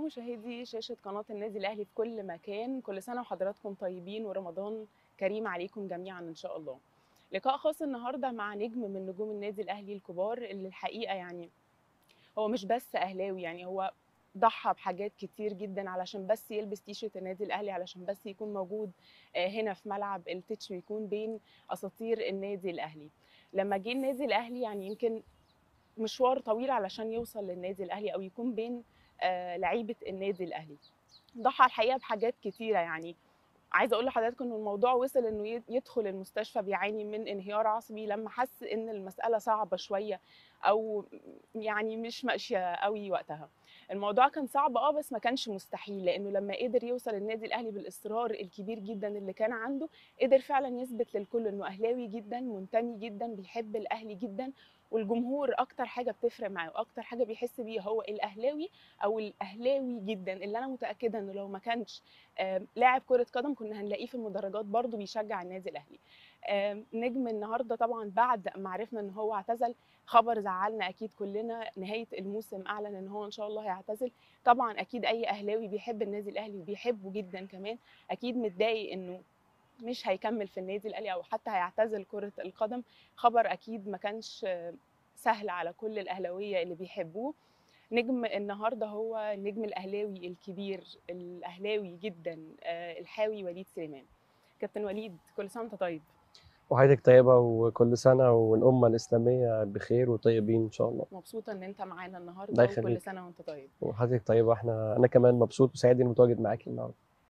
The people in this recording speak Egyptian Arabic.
مشاهدي شاشة قناة النادي الأهلي في كل مكان كل سنة وحضراتكم طيبين ورمضان كريم عليكم جميعا إن شاء الله لقاء خاص النهاردة مع نجم من نجوم النادي الأهلي الكبار اللي الحقيقة يعني هو مش بس أهلاوي يعني هو ضحى بحاجات كتير جدا علشان بس يلبس تيشيرت النادي الاهلي علشان بس يكون موجود هنا في ملعب التتش ويكون بين اساطير النادي الاهلي لما جه النادي الاهلي يعني يمكن مشوار طويل علشان يوصل للنادي الاهلي او يكون بين لعيبه النادي الاهلي ضحى الحقيقه بحاجات كتيره يعني عايزه اقول لحضراتكم ان الموضوع وصل انه يدخل المستشفى بيعاني من انهيار عصبي لما حس ان المساله صعبه شويه او يعني مش ماشيه قوي وقتها الموضوع كان صعب اه بس ما كانش مستحيل لانه لما قدر يوصل النادي الاهلي بالاصرار الكبير جدا اللي كان عنده قدر فعلا يثبت للكل انه اهلاوي جدا منتمي جدا بيحب الاهلي جدا والجمهور اكتر حاجه بتفرق معاه واكتر حاجه بيحس بيها هو الاهلاوي او الاهلاوي جدا اللي انا متاكده انه لو ما كانش لاعب كره قدم كنا هنلاقيه في المدرجات برضه بيشجع النادي الاهلي نجم النهارده طبعا بعد ما عرفنا ان هو اعتزل خبر زعلنا اكيد كلنا نهايه الموسم اعلن ان هو ان شاء الله هيعتزل طبعا اكيد اي اهلاوي بيحب النادي الاهلي وبيحبه جدا كمان اكيد متضايق انه مش هيكمل في النادي الاهلي او حتى هيعتزل كره القدم خبر اكيد ما كانش سهل على كل الاهلاويه اللي بيحبوه نجم النهارده هو نجم الاهلاوي الكبير الاهلاوي جدا الحاوي وليد سليمان كابتن وليد كل سنه وانت طيب وحياتك طيبه وكل سنه والامه الاسلاميه بخير وطيبين ان شاء الله مبسوطه ان انت معانا النهارده وكل سنه وانت طيب وحياتك طيبه احنا انا كمان مبسوط وسعيد اني متواجد معاكي النهارده